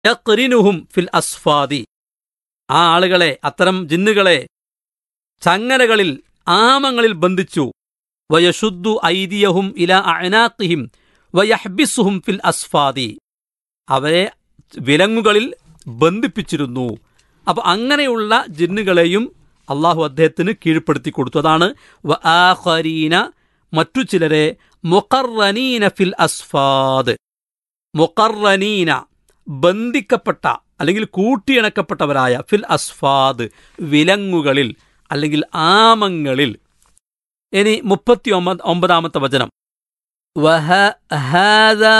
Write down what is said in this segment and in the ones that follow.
യഖ്രിനുഹും ഫിൽ അസ്ഫാദി ആ ആളുകളെ അത്തരം ജിന്നുകളെ ചങ്ങലകളിൽ ആമങ്ങളിൽ ബന്ധിച്ചു വയഷുദ്ദു ഐദിയഹും ഇല അഅനാഖിഹിം വയഹ്ബിസുഹും ഫിൽ അസ്ഫാദി അവരെ വിലങ്ങുകളിൽ ബന്ധിപ്പിച്ചിരുന്നു അപ്പൊ അങ്ങനെയുള്ള ജിന്നുകളെയും അള്ളാഹു അദ്ദേഹത്തിന് കീഴ്പ്പെടുത്തി കൊടുത്തു അതാണ് വ ആഖരീന മറ്റു ചിലരെ മുഖറനീന ഫിൽ അസ്ഫാദ് മുഖറനീന ബന്ധിക്കപ്പെട്ട അല്ലെങ്കിൽ കൂട്ടിയിണക്കപ്പെട്ടവരായ ഫിൽ അസ്ഫാദ് വിലങ്ങുകളിൽ അല്ലെങ്കിൽ ആമങ്ങളിൽ ഇനി മുപ്പത്തി ഒമ്പത് ഒമ്പതാമത്തെ വചനം وهذا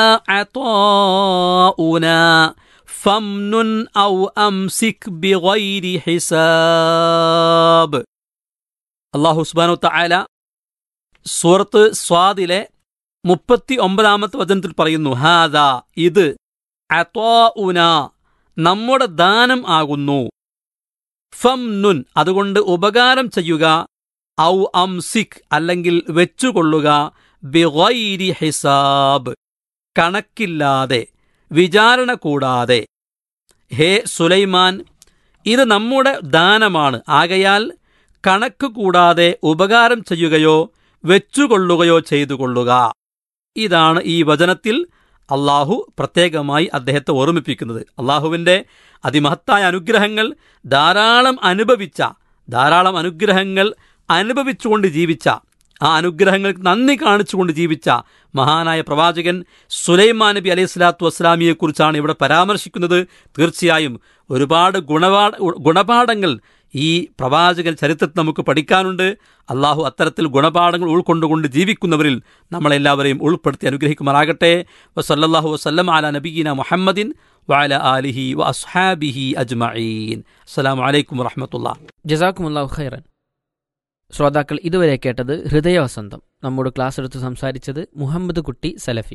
عطاؤنا فامنن أو أمسك بغير حساب അള്ളാഹു സുബാനു തആല സൂറത്ത് സ്വാദിലെ മുപ്പത്തി ഒമ്പതാമത്തെ വചനത്തിൽ പറയുന്നു ഹാദ ഇത് അത്വാഉന നമ്മുടെ ദാനം ആകുന്നു ഫംനുൻ അതുകൊണ്ട് ഉപകാരം ചെയ്യുക ഔ അംസിക് അല്ലെങ്കിൽ വെച്ചുകൊള്ളുക ബിഗൈരി ഹിസാബ് കണക്കില്ലാതെ വിചാരണ കൂടാതെ ഹേ സുലൈമാൻ ഇത് നമ്മുടെ ദാനമാണ് ആകയാൽ കണക്ക് കൂടാതെ ഉപകാരം ചെയ്യുകയോ വെച്ചുകൊള്ളുകയോ ചെയ്തുകൊള്ളുക ഇതാണ് ഈ വചനത്തിൽ അള്ളാഹു പ്രത്യേകമായി അദ്ദേഹത്തെ ഓർമ്മിപ്പിക്കുന്നത് അള്ളാഹുവിൻ്റെ അതിമഹത്തായ അനുഗ്രഹങ്ങൾ ധാരാളം അനുഭവിച്ച ധാരാളം അനുഗ്രഹങ്ങൾ അനുഭവിച്ചുകൊണ്ട് ജീവിച്ച ആ അനുഗ്രഹങ്ങൾക്ക് നന്ദി കാണിച്ചുകൊണ്ട് ജീവിച്ച മഹാനായ പ്രവാചകൻ സുലൈമാൻ നബി അലൈഹി സ്വലാത്തു വസ്സലാമിയെക്കുറിച്ചാണ് ഇവിടെ പരാമർശിക്കുന്നത് തീർച്ചയായും ഒരുപാട് ഗുണപാ ഗുണപാഠങ്ങൾ ഈ പ്രവാചകൻ ചരിത്രത്തിൽ നമുക്ക് പഠിക്കാനുണ്ട് അള്ളാഹു അത്തരത്തിൽ ഗുണപാഠങ്ങൾ ഉൾക്കൊണ്ടുകൊണ്ട് ജീവിക്കുന്നവരിൽ നമ്മളെല്ലാവരെയും ഉൾപ്പെടുത്തി അനുഗ്രഹിക്കുമാറാകട്ടെ വസല്ലാഹു വസ്ലം അല നബീന മുഹമ്മദിൻ വഅല ആലിഹി വ അസ്ഹാബിഹി അജ്മഈൻ അസ്സലാമു അലൈക്കും വറഹ്മത്തുള്ളാഹി ജസാക്കുമുല്ലാഹു ഖൈറൻ ശ്രോതാക്കൾ ഇതുവരെ കേട്ടത് ഹൃദയവസന്തം നമ്മോട് ക്ലാസ് എടുത്ത് സംസാരിച്ചത് മുഹമ്മദ് കുട്ടി സലഫി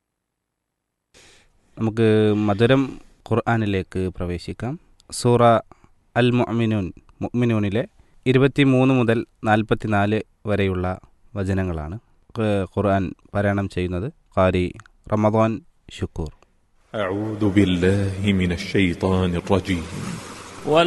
നമുക്ക് മധുരം ഖുർആാനിലേക്ക് പ്രവേശിക്കാം സൂറ അൽ മുഅ്മിനൂൻ മുഅ്മിനൂനിലെ ഇരുപത്തി മൂന്ന് മുതൽ നാൽപ്പത്തിനാല് വരെയുള്ള വചനങ്ങളാണ് ഖ- ഖുർആൻ പാരായണം ചെയ്യുന്നത് ഖാരി റമദാൻ ഷുക്കൂർ أعوذ بالله من الشيطان الرجيم